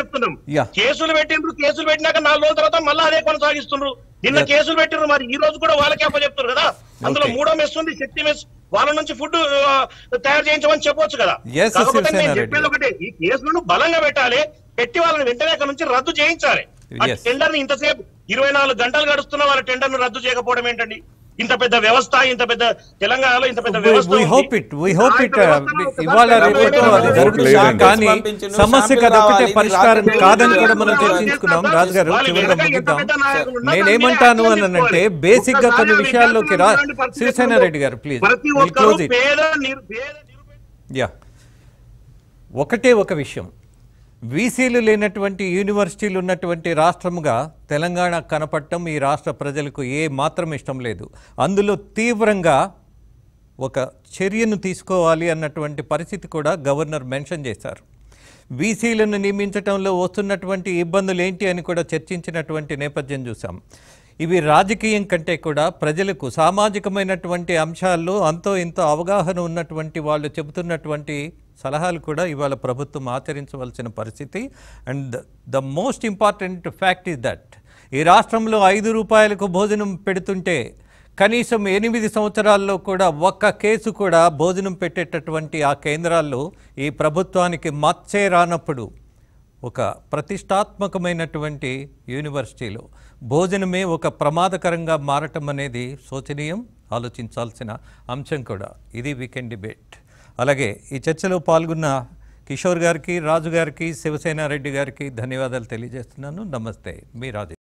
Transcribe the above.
చెప్తున్నాం Yeah. కేసులు పెట్టిండ్రు కేసులు పెట్టినాక నాలుగు రోజుల తర్వాత మళ్ళీ అదే కొనసాగిస్తుండ్రు నిన్న Yeah. కేసులు పెట్టిండ్రు మరి ఈ రోజు కూడా వాళ్ళకే అప్పచెప్తారు కదా అందులో Okay. మూడో మెస్ ఉంది శక్తి మెస్ వాళ్ళ నుంచి ఫుడ్ తయారు చేయించమని చెప్పొచ్చు కదా Yes, కాకపోతే శివసేన నేను రెడ్డి. చెప్పేది ఒకటే ఈ కేసులను బలంగా పెట్టాలి పెట్టి వాళ్ళని వెంటనే అక్కడ నుంచి రద్దు చేయించాలి ఆ Yes. టెండర్ ని ఇంతసేపు ఇరవై నాలుగు గంటలు గడుస్తున్న వాళ్ళ టెండర్ ను రద్దు చేయకపోవడం ఏంటండి ఇంత పెద్ద వ్యవస్థ ఇంత పెద్ద తెలంగాణలో ఇంత పెద్ద వ్యవస్థ we ఉంది. hope it, we hope ఆ it, ఇంత వ్యవస్థను uh, ఒకసారి ఇవాళ తెలంగాణ రేపటితో అది ప్రజలు జరుగుతుంది లేదండి. కానీ పంపించండి, సమస్యకు శాంపిల్ అదొకటే రావాలి, పరిష్కారం రాత్రి కాదని కూడా మనం రాత్రి చర్చించుకున్నాం రాత్రి రాజు గారు వాళ్ళు చివరిగా వెనక ఎంత ముగిద్దాం పెద్ద నాయకులు ఉన్నా నేనేమంటాను దాన్ని అని అంటే యాక్షన్ బేసిక్ గా కొన్ని ఒక్కసారి విషయాల్లోకి రా విద్యార్థులు ఇలాంటి శివసేన పరిస్థితుల్లో రెడ్డి గారు ప్లీజ్ ప్రతి ఒక్కరు క్లోజ్ ఇట్ పేద నిరు- పేద నిరుపేద యా ఒకటే ఒక విషయం వీసీలు లేనటువంటి యూనివర్సిటీలు ఉన్నటువంటి రాష్ట్రముగా తెలంగాణ కనపడటం ఈ రాష్ట్ర ప్రజలకు ఏ మాత్రం ఇష్టం లేదు అందులో తీవ్రంగా ఒక చర్యను తీసుకోవాలి అన్నటువంటి పరిస్థితి కూడా గవర్నర్ మెన్షన్ చేశారు బీసీలను నియమించడంలో వస్తున్నటువంటి ఇబ్బందులు ఏంటి అని కూడా చర్చించినటువంటి నేపథ్యం చూసాం ఇవి రాజకీయం కంటే కూడా ప్రజలకు సామాజికమైనటువంటి అంశాల్లో అంతో ఇంతో అవగాహన ఉన్నటువంటి వాళ్ళు చెబుతున్నటువంటి సలహాలు కూడా ఇవాళ ప్రభుత్వం ఆచరించవలసిన పరిస్థితి and the most important fact is that ఈ రాష్ట్రంలో ఐదు రూపాయలకు భోజనం పెడుతుంటే కనీసం ఎనిమిది సంవత్సరాల్లో కూడా ఒక్క కేసు కూడా భోజనం పెట్టేటటువంటి ఆ కేంద్రాల్లో ఈ ప్రభుత్వానికి మచ్చే రానప్పుడు ఒక ప్రతిష్టాత్మకమైనటువంటి యూనివర్సిటీలో భోజనమే ఒక ప్రమాదకరంగా మారటం అనేది శోచనీయం ఆలోచించాల్సిన అంశం కూడా ఇది వీకెండ్ డిబేట్ అలాగే ఈ చర్చలో పాల్గొన్న కిషోర్ గారికి రాజు గారికి శివసేన రెడ్డి గారికి ధన్యవాదాలు తెలియజేస్తున్నాను నమస్తే మీ రాజు